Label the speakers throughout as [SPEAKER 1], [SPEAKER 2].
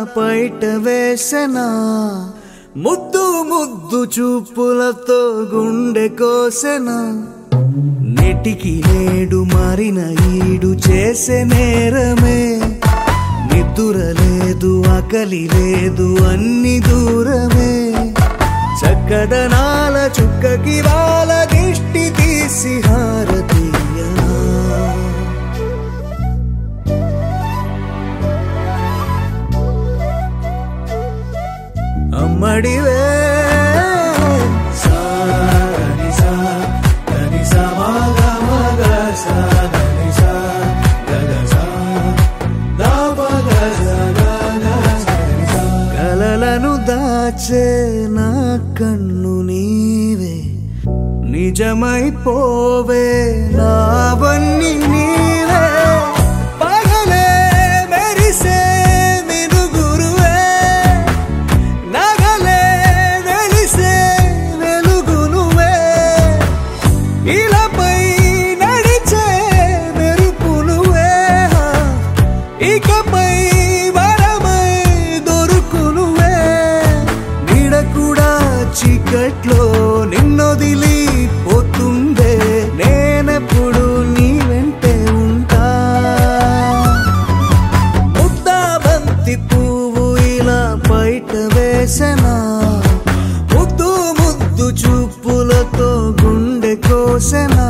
[SPEAKER 1] బయట వేసెనా ముద్దు ముద్దు చూపులతో గుండె కోసెనా నెటికి నేడు మారిన ఈడు చేసే నేరమే నిద్దుర లేదు ఆకలి లేదు అన్ని దూరమే చక్కదనాల చుక్కకి వాళ్ళ దిష్టి తీసి హారతీయనా అమ్మడివే కలలను దాచే నా కన్ను నీవే నిజమైపోవే నావన్నీ నీవే పగలే మెరిసే మినుగురువే నగలే వెలిసే వెలుగునువే ఇలాపై నడిచే మెరుపునువే ఇకపై వరమై దొరుకునువే నీడ కూడా చీకట్లో నిన్నొదిలి పోతుందే నేనెప్పుడు నీ వెంటే ఉంటా ముద్దాబంతి పువ్వు ఇలా బయట వేసెనా ముద్దు ముద్దు చూపులతో గుండె కోసెనా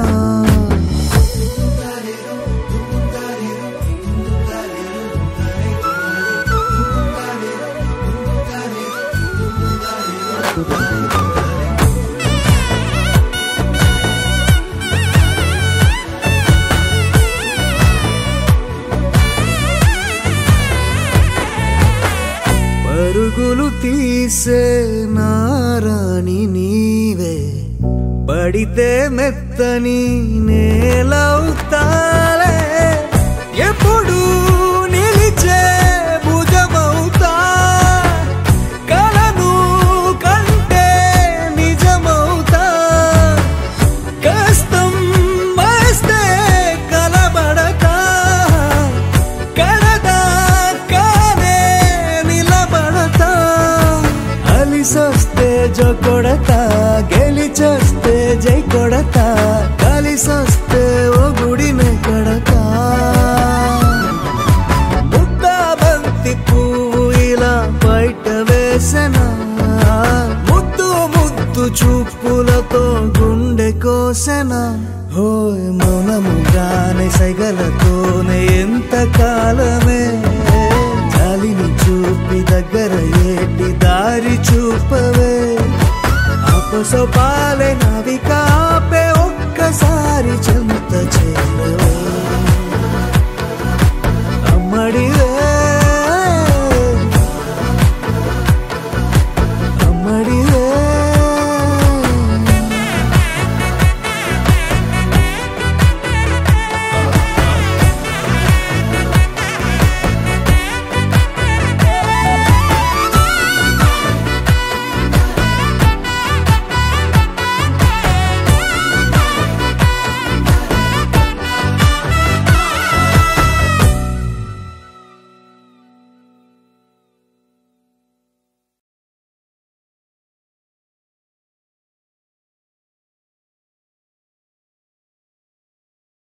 [SPEAKER 1] పరుగులు తీసే నారాణి నీవే పడితే మెత్తని నేలవుతాలే ఎప్పుడు నిలిచే భుజమవుతా కలను కంటే నిజమవుతా కష్టం వస్తే కలబడక కడదా కానే నిలబడతా అలిసొస్తే జో కొడతా గెలిచొస్తే జై కొడతా కలిసొస్తే ఓ గుడినే కడతా ముద్దా బంతి పువ్వు ఇలా బయట వేసెనా ముద్దు ముద్దు చూపులతో గుండె కోసెనా హోయ్ మౌనముగానే సైగలతోనే ఎంత కాలమే జాలిని చూపి దగ్గర ఏటి దారి చూపవే అపసొపాలే నావికా